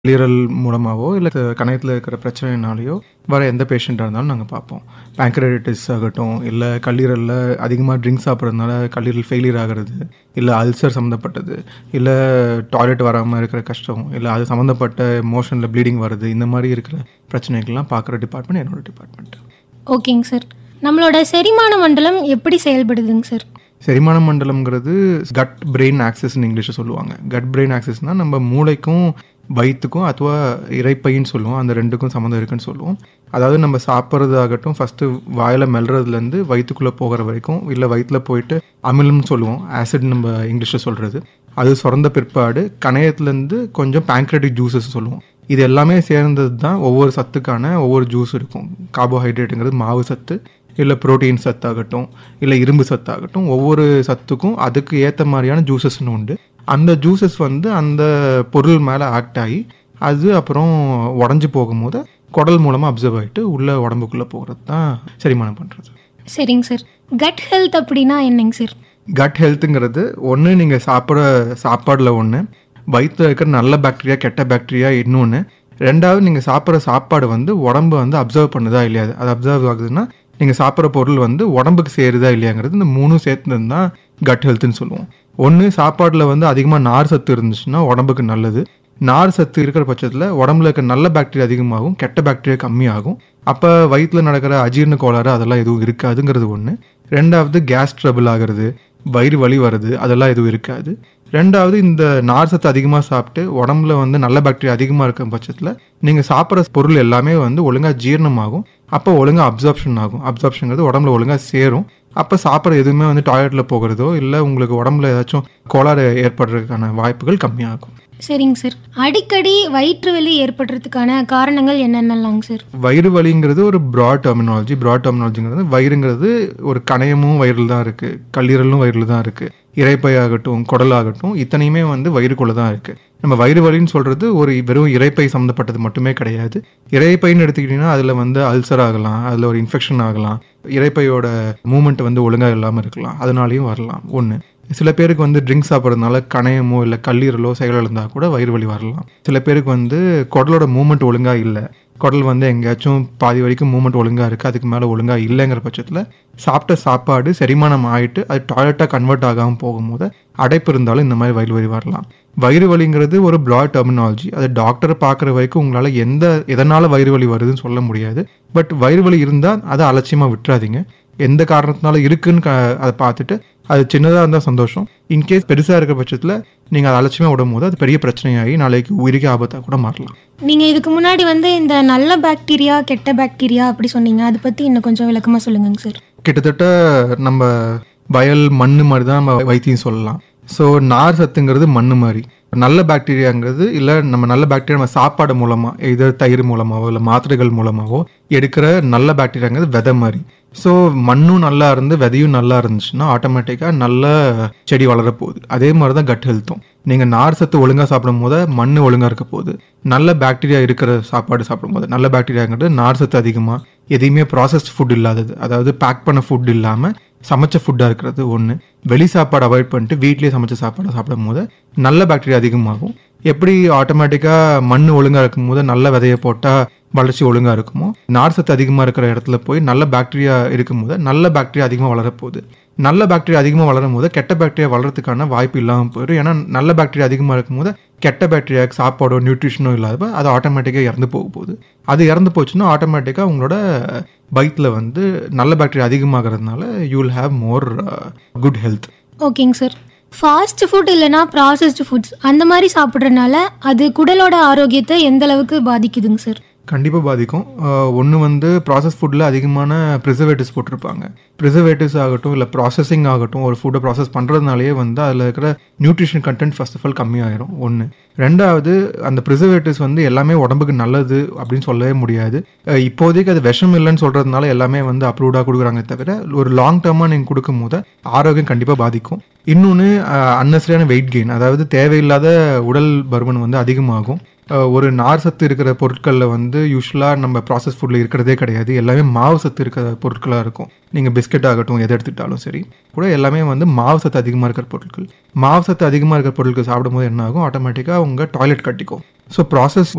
கல்லீரல் மூலமாவோ இல்லை கணையத்தில் இருக்கிற பிரச்சனைனாலேயோ வர எந்த பேஷண்ட்டாக இருந்தாலும் நாங்கள் பார்ப்போம் பேங்க்ரைட்டிஸ் ஆகட்டும் இல்லை கல்லீரலில் அதிகமாக ட்ரிங்க்ஸ் சாப்பிட்றதுனால கல்லீரல் ஃபெயிலியர் ஆகிறது இல்லை அல்சர் சம்மந்தப்பட்டது இல்லை டாய்லெட் வராமல் இருக்கிற கஷ்டம் இல்லை அது சம்மந்தப்பட்ட மோஷனில் ப்ளீடிங் வருது இந்த மாதிரி இருக்கிற பிரச்சனைகள்லாம் பார்க்குற டிபார்ட்மெண்ட் என்னோட டிபார்ட்மெண்ட் ஓகேங்க சார் நம்மளோட செரிமான மண்டலம் எப்படி செயல்படுதுங்க சார் செரிமான மண்டலம்ங்கிறது கட் பிரெயின் ஆக்சஸ்ன்னு இங்கிலீஷில் சொல்லுவாங்க கட் பிரெயின் ஆக்சஸ்னால் நம்ம மூளைக்கும் வயிற்றுக்கும் அதுவா இறைப்பைன்னு சொல்லுவோம் அந்த ரெண்டுக்கும் சம்மந்தம் இருக்குன்னு சொல்லுவோம் அதாவது நம்ம சாப்பிட்றதாகட்டும் ஃபஸ்ட்டு வாயில் மெல்றதுலேருந்து வயிற்றுக்குள்ளே போகிற வரைக்கும் இல்லை வயிற்றில் போயிட்டு அமிலம்னு சொல்லுவோம் ஆசிட் நம்ம இங்கிலீஷில் சொல்கிறது அது சுரந்த பிற்பாடு கணையத்துலேருந்து கொஞ்சம் பேங்க்ரெட்டிக் ஜூஸஸ் சொல்லுவோம் இது எல்லாமே சேர்ந்தது தான் ஒவ்வொரு சத்துக்கான ஒவ்வொரு ஜூஸ் இருக்கும் கார்போஹைட்ரேட்டுங்கிறது மாவு சத்து இல்லை புரோட்டீன் சத்தாகட்டும் இல்லை இரும்பு சத்தாகட்டும் ஒவ்வொரு சத்துக்கும் அதுக்கு ஏற்ற மாதிரியான ஜூஸஸ்னு உண்டு அந்த ஜூஸஸ் வந்து அந்த பொருள் மேலே ஆக்ட் ஆகி அது அப்புறம் உடஞ்சி போகும்போது குடல் மூலமாக அப்சர்வ் ஆகிட்டு உள்ள உடம்புக்குள்ளே போகிறது தான் செரிமானம் பண்ணுறது சரிங்க சார் கட் ஹெல்த் அப்படின்னா என்னங்க சார் கட் ஹெல்த்துங்கிறது ஒன்று நீங்கள் சாப்பிட்ற சாப்பாடில் ஒன்று வயிற்றில் இருக்கிற நல்ல பாக்டீரியா கெட்ட பாக்டீரியா இன்னொன்று ரெண்டாவது நீங்கள் சாப்பிட்ற சாப்பாடு வந்து உடம்பு வந்து அப்சர்வ் பண்ணுதா இல்லையா அது அப்சர்வ் ஆகுதுன்னா நீங்கள் சாப்பிட்ற பொருள் வந்து உடம்புக்கு சேருதா இல்லையாங்கிறது இந்த மூணும் சேர்த்துனது தான் கட் ஹெல்த்துன்னு சொல்லுவோம் ஒன்று சாப்பாடில் வந்து அதிகமாக நார் சத்து இருந்துச்சுன்னா உடம்புக்கு நல்லது நார் சத்து இருக்கிற பட்சத்தில் உடம்புல இருக்க நல்ல பாக்டீரியா அதிகமாகும் கெட்ட பாக்டீரியா கம்மியாகும் அப்போ வயிற்றில் நடக்கிற அஜீரண கோளாறு அதெல்லாம் எதுவும் இருக்காதுங்கிறது ஒன்று ரெண்டாவது கேஸ் ட்ரபிள் ஆகிறது வயிறு வலி வருது அதெல்லாம் எதுவும் இருக்காது ரெண்டாவது இந்த நார் சத்து அதிகமாக சாப்பிட்டு உடம்புல வந்து நல்ல பாக்டீரியா அதிகமாக இருக்க பட்சத்தில் நீங்கள் சாப்பிட்ற பொருள் எல்லாமே வந்து ஒழுங்காக ஜீரணமாகும் அப்போ ஒழுங்காக அப்சார்ப்ஷன் ஆகும் அப்சார்ப்ஷனுங்கிறது உடம்புல ஒழுங்காக சேரும் அப்போ சாப்பிட்ற எதுவுமே வந்து டாய்லெட்டில் போகிறதோ இல்லை உங்களுக்கு உடம்புல ஏதாச்சும் கோளாறு ஏற்படுறதுக்கான வாய்ப்புகள் கம்மியாகும் சரிங்க சார் அடிக்கடி வயிற்று வலி ஏற்படுறதுக்கான காரணங்கள் என்னென்னலாங்க சார் வயிறு வலிங்கிறது ஒரு ப்ராட் டெர்மினாலஜி ப்ராட் டெர்மினாலஜிங்கிறது வயிறுங்கிறது ஒரு கணையமும் வயிறில் தான் இருக்குது கல்லீரலும் வயிறில் தான் இருக்குது இறைப்பை ஆகட்டும் குடல் ஆகட்டும் இத்தனையுமே வந்து வயிறுக்குள்ளே தான் இருக்குது நம்ம வயிறு வலின்னு சொல்கிறது ஒரு வெறும் இறைப்பை சம்மந்தப்பட்டது மட்டுமே கிடையாது இறைப்பைன்னு எடுத்துக்கிட்டிங்கன்னா அதில் வந்து அல்சர் ஆகலாம் அதில் ஒரு இன்ஃபெக்ஷன் ஆகலாம் இறைப்பையோட மூமெண்ட் வந்து ஒழுங்காக இல்லாமல் இருக்கலாம் அதனாலையும் வரலாம் ஒன்று சில பேருக்கு வந்து ட்ரிங்க்ஸ் சாப்பிட்றதுனால கணையமோ இல்லை கல்லீரலோ செயலிழந்தால் கூட வயிறு வலி வரலாம் சில பேருக்கு வந்து குடலோட மூமெண்ட் ஒழுங்காக இல்லை குடல் வந்து எங்கேயாச்சும் பாதி வரைக்கும் மூமெண்ட் ஒழுங்காக இருக்குது அதுக்கு மேலே ஒழுங்காக இல்லைங்கிற பட்சத்தில் சாப்பிட்ட சாப்பாடு செரிமானம் ஆகிட்டு அது டாய்லெட்டாக கன்வெர்ட் ஆகாமல் போகும்போது அடைப்பு இருந்தாலும் இந்த மாதிரி வயிறு வலி வரலாம் வயிறு வலிங்கிறது ஒரு ப்ராட் டெர்மினாலஜி அது டாக்டரை பார்க்குற வரைக்கும் உங்களால் எந்த எதனால் வயிறு வலி வருதுன்னு சொல்ல முடியாது பட் வயிறு வலி இருந்தால் அதை அலட்சியமாக விட்டுறாதீங்க எந்த காரணத்தினால இருக்குன்னு க அதை பார்த்துட்டு அது சின்னதாக இருந்தால் சந்தோஷம் இன்கேஸ் பெருசாக இருக்கிற பட்சத்தில் நீங்கள் அதை அலட்சியமாக விடும் போது அது பெரிய பிரச்சனையாகி நாளைக்கு உயிருக்கு ஆபத்தாக கூட மாறலாம் நீங்கள் இதுக்கு முன்னாடி வந்து இந்த நல்ல பாக்டீரியா கெட்ட பாக்டீரியா அப்படி சொன்னீங்க அதை பற்றி இன்னும் கொஞ்சம் விளக்கமாக சொல்லுங்கங்க சார் கிட்டத்தட்ட நம்ம வயல் மண் மாதிரி தான் நம்ம வைத்தியம் சொல்லலாம் ஸோ நார் சத்துங்கிறது மண் மாதிரி நல்ல பாக்டீரியாங்கிறது இல்லை நம்ம நல்ல பாக்டீரியா நம்ம சாப்பாடு மூலமாக இதர் தயிர் மூலமாகவோ இல்லை மாத்திரைகள் மூலமாகவோ எடுக்கிற நல்ல பாக்டீரியாங்கிறது விதை மாதிரி ஸோ மண்ணும் நல்லா இருந்து விதையும் நல்லா இருந்துச்சுன்னா ஆட்டோமேட்டிக்காக நல்ல செடி வளரப்போகுது அதே மாதிரி தான் கட் ஹெல்த்தும் நீங்கள் நார் சத்து ஒழுங்காக சாப்பிடும் போது மண் ஒழுங்காக இருக்க போகுது நல்ல பாக்டீரியா இருக்கிற சாப்பாடு சாப்பிடும் போது நல்ல பாக்டீரியாங்கிறது நார் சத்து அதிகமாக எதையுமே ப்ராசஸ்ட் ஃபுட் இல்லாதது அதாவது பேக் பண்ண ஃபுட் இல்லாமல் சமைச்ச ஃபுட்டாக இருக்கிறது ஒன்று வெளி சாப்பாடு அவாய்ட் பண்ணிட்டு வீட்லேயே சமைச்ச சாப்பாடை சாப்பிடும் போது நல்ல பாக்டீரியா அதிகமாகும் எப்படி ஆட்டோமேட்டிக்காக மண் ஒழுங்காக இருக்கும் போது நல்ல விதையை போட்டால் வளர்ச்சி ஒழுங்காக இருக்குமோ நார் சத்து அதிகமாக இருக்கிற இடத்துல போய் நல்ல பாக்டீரியா இருக்கும்போது நல்ல பாக்டீரியா அதிகமாக வளரப்போகுது நல்ல பாக்டீரியா அதிகமாக வளரும் போது கெட்ட பாக்டீரியா வளர்றதுக்கான வாய்ப்பு இல்லாமல் போயிடும் ஏன்னா நல்ல பாக்டீரியா அதிகமாக இருக்கும்போது கெட்ட பாக்டீரியாவுக்கு சாப்பாடோ நியூட்ரிஷனோ இல்லாதப்ப அது ஆட்டோமேட்டிக்காக இறந்து போக போகுது அது இறந்து போச்சுன்னா ஆட்டோமேட்டிக்காக உங்களோட வயிற்றில் வந்து நல்ல பாக்டீரியா அதிகமாகிறதுனால you will have more good health ஓகேங்க சார் ஃபாஸ்ட் ஃபுட் இல்லைனா ப்ராசஸ்டு ஃபுட்ஸ் அந்த மாதிரி சாப்பிட்றதுனால அது குடலோட ஆரோக்கியத்தை எந்த அளவுக்கு பாதிக்குதுங்க சார் கண்டிப்பாக பாதிக்கும் ஒன்று வந்து ப்ராசஸ் ஃபுட்டில் அதிகமான ப்ரிசர்வேட்டிவ்ஸ் போட்டிருப்பாங்க ப்ரிசர்வேட்டிவ்ஸ் ஆகட்டும் இல்லை ப்ராசஸிங் ஆகட்டும் ஒரு ஃபுட்டை ப்ராசஸ் பண்ணுறதுனாலேயே வந்து அதில் இருக்கிற nutrition content first of all கம்மியாயிரும் ஒன்று ரெண்டாவது அந்த ப்ரிசர்வேட்டிவ்ஸ் வந்து எல்லாமே உடம்புக்கு நல்லது அப்படின்னு சொல்லவே முடியாது அஹ் இப்போதைக்கு அது விஷம் இல்லைன்னு சொல்கிறதுனால எல்லாமே வந்து அப்ரூவ்டாக கொடுக்குறாங்க தவிர ஒரு லாங் டேர்மாக நீங்கள் கொடுக்கும் போது ஆரோக்கியம் கண்டிப்பாக பாதிக்கும் இன்னொன்று அன்னெசரியான வெயிட் கெயின் அதாவது தேவையில்லாத உடல் பருமன் வந்து அதிகமாகும் அஹ் ஒரு நார் சத்து இருக்கிற பொருட்களில் வந்து யூஸ்வலாக நம்ம ப்ராசஸ் ஃபுட்டில் இருக்கிறதே கிடையாது எல்லாமே மாவு சத்து இருக்கிற பொருட்களாக இருக்கும் நீங்கள் பிஸ்கட் ஆகட்டும் எதை எடுத்துக்கிட்டாலும் சரி கூட எல்லாமே வந்து மாவு சத்து அதிகமாக இருக்கிற பொருட்கள் மாவு சத்து அதிகமாக இருக்கிற பொருட்கள் சாப்பிடும்போது என்ன ஆகும் ஆட்டோமேட்டிக்காக உங்கள் டாய்லெட் கட்டிக்கும் ஸோ ப்ராசஸ்